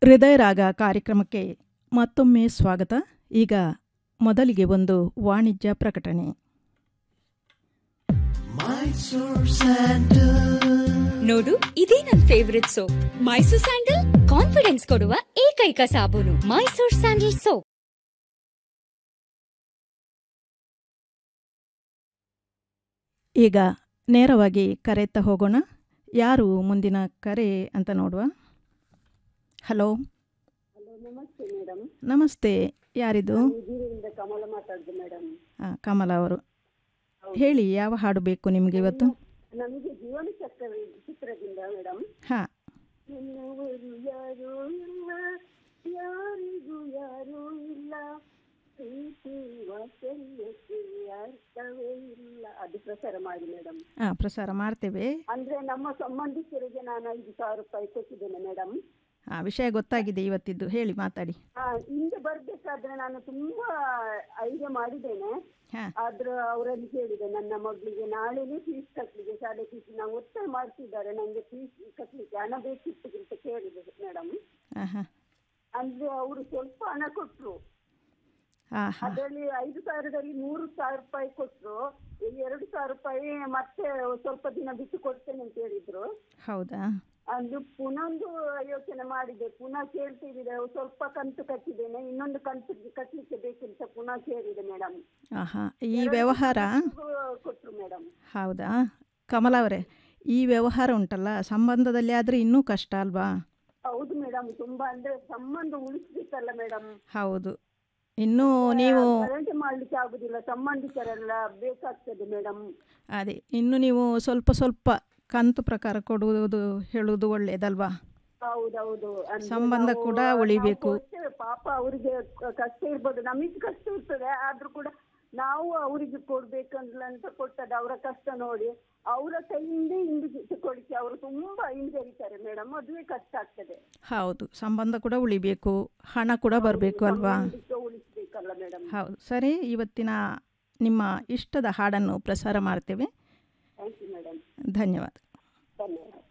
ಹೃದಯ ರಾಗ ಕಾರ್ಯಕ್ರಮಕ್ಕೆ ಮತ್ತೊಮ್ಮೆ ಸ್ವಾಗತ ಈಗ ಮೊದಲಿಗೆ ಒಂದು ವಾಣಿಜ್ಯ ಪ್ರಕಟಣೆ ನೋಡು ಇದೇ ನನ್ favourite soap Mysore sandal confidence ಕೊಡುವ ಏಕೈಕ ಸಾಬೂನು ಮೈಸೂರ್ ಸ್ಯಾಂಡಲ್ ಸೋಪ್ ಈಗ ನೇರವಾಗಿ ಕರೆಯುತ್ತಾ ಹೋಗೋಣ ಯಾರು ಮುಂದಿನ ಕರೆ ಅಂತ ನೋಡುವ ಹಲೋ ಹಲೋ ನಮಸ್ತೆ ಮೇಡಮ್ ನಮಸ್ತೆ ಯಾರಿದು ಉಜಿರೆಯಿಂದ ಕಮಲ ಮಾತಾಡುದು ಮೇಡಮ್ ಹಾಂ ಕಮಲ ಅವರು ಹೇಳಿ ಯಾವ ಹಾಡು ಬೇಕು ನಿಮಗೆ ಇವತ್ತು ನಮಗೆ ಜೀವನ ಚಕ್ರ ಚಿತ್ರದಿಂದ ಮೇಡಮ್ ಹಾಂ ನಿನ್ನವರು ಯಾರೂ ಇಲ್ಲ ಯಾರಿಗೂ ಯಾರೂ ಇಲ್ಲ ಪ್ರೀತಿ ವಾತ್ಸಲ್ಯಕ್ಕೆ ಅರ್ಥವೇ ಇಲ್ಲ ಅದು ಪ್ರಸಾರ ಮಾಡಿ ಮೇಡಮ್ ಹಾಂ ಪ್ರಸಾರ ಮಾಡ್ತೇವೆ ಅಂದ್ರೆ ನಮ್ಮ ಸಂಬಂಧಿಕರಿಗೆ ನಾನು ಐದು ಸಾವಿರ ರೂಪಾಯಿ ಕೊಟ್ಟಿದ್ದೇನೆ ಮೇಡಮ್ ಹಾಂ ವಿಷಯ ಗೊತ್ತಾಗಿದೆ ಇವತ್ತಿದ್ದು ಹೇಳಿ ಮಾತಾಡಿ ಹಾ ಹಿಂದೆ ಬರ್ಬೇಕಾದ್ರೆ ನಾನು ತುಂಬಾ ಐಡಿಯಾ ಮಾಡಿದ್ದೇನೆ ಹಾಂ ಆದ್ರೆ ಅವರಲ್ಲಿ ಕೇಳಿದೆ ನನ್ನ ಮಗಳಿಗೆ ನಾಳೆನೇ ಫೀಸ್ ಕಟ್ಟಲಿಕ್ಕೆ ಶಾಲೆ ಫೀಸ್ ನಾವು ಒತ್ತಾಯ ಮಾಡ್ತಿದ್ದಾರೆ ನನಗೆ ಫೀಸ್ ಕಟ್ಟಲಿಕ್ಕೆ ಹಣ ಬೇಕಿತ್ತು ಅಂತ ಕೇಳಿದೆ ಮೇಡಮ್ ಹಾಂ ಹಾಂ ಅಂದ್ರೆ ಅವರು ಸ್ವಲ್ಪ ಹಣ ಕೊಟ್ರು ಹಾಂ ಹಾಂ ಅದರಲ್ಲಿ ಐದು ಸಾವಿರದಲ್ಲಿ ಮೂರು ಸಾವಿರ ರೂಪಾಯಿ ಕೊಟ್ರು ಈ ಎರಡು ಸಾವಿರ ರೂಪಾಯಿ ಮತ್ತೆ ಸ್ವಲ್ಪ ದಿನ ಬಿಟ್ಟು ಕೊಡ್ತೇನೆ ಅಂತ ಹೇಳಿದ್ರು ಹೌದಾ ಅದು ಪುನಃ ಒಂದು ಯೋಚನೆ ಮಾಡಿದೆ ಪುನಃ ಕೇಳ್ತಿದ್ದೆ ಸ್ವಲ್ಪ ಕಂತು ಕಟ್ಟಿದ್ದೇನೆ ಇನ್ನೊಂದು ಕಂತು ಕಟ್ಟಲಿಕ್ಕೆ ಬೇಕಂತ ಪುನಃ ಕೇಳಿದೆ ಮೇಡಮ್ ಹಾಂ ಹಾಂ ಈ ವ್ಯವಹಾರ ಕೊಟ್ರು ಮೇಡಮ್ ಹೌದಾ ಕಮಲ ಅವರೇ ಈ ವ್ಯವಹಾರ ಉಂಟಲ್ಲ ಸಂಬಂಧದಲ್ಲಿ ಆದರೆ ಇನ್ನೂ ಕಷ್ಟ ಅಲ್ವಾ ಹೌದು ಮೇಡಮ್ ತುಂಬಾ ಅಂದ್ರೆ ಸಂಬಂಧ ಉಳಿಸ್ಬೇಕಲ್ಲ ಮೇಡಮ್ ಹೌದು ಇನ್ನೂ ನೀವು ಗಲಾಟೆ ಮಾಡ್ಲಿಕ್ಕೆ ಆಗುದಿಲ್ಲ ಸಂಬಂಧಿಕರೆಲ್ಲ ಬೇಕಾಗ್ತದೆ ಮೇಡಮ್ ಅದೇ ಇನ್ನು ನೀವು ಸ್ವಲ್ಪ ಸ್ವಲ್ಪ ಕಂತು ಪ್ರಕಾರ ಕೊಡುವುದು ಹೇಳುವುದು ಒಳ್ಳೆಯದಲ್ವಾ ಹೌದೌದು ಅಂದ್ರೆ ಸಂಬಂಧ ನಾವು- ಕೂಡ ನಾವು ಉಳಿಬೇಕು. ಕೊಡ್ತೇವೆ. ಪಾಪ ಅವರಿಗೆ ಕಷ್ಟ ಇರ್ಬೋದು ನಮಗೆ ಕಷ್ಟ ಇರ್ತದೆ ಆದ್ರೂ ಕೂಡ ನಾವು ಅವರಿಗೆ ಕೊಡ್ಬೇಕಂತ ಅಂತ ಕೊಟ್ಟದ್ದು ಅವರ ಕಷ್ಟ ನೋಡಿ ಅವರ ಕೈಯಿಂದ ಹಿಂದೆ ಕೊಡಿಸಿ ಅವರು ತುಂಬಾ ಹಿಂಜರಿತಾರೆ ಮೇಡಮ್ ಮದುವೆ ಕಷ್ಟ ಆಗ್ತದೆ ಹೌದು ಸಂಬಂಧ ಕೂಡ ಉಳಿಬೇಕು ಹಣ ಕೂಡ ಬರಬೇಕು ಅಲ್ವಾ ಸಂಬಂಧಿಕ ಉಳಿಸ್ಬೇಕಲ್ಲ ಮೇಡಮ್ ಹೌದು ಸರಿ ಇವತ್ತಿನ ನಿಮ್ಮ ಇಷ್ಟದ ಹಾಡನ್ನು ಪ್ರಸಾರ ಮಾಡ್ತೇವೆ ಥ್ಯಾಂಕ್ ಯು ಮೇಡಮ್ ಧನ್ಯವಾದ ಧನ್ಯವಾದ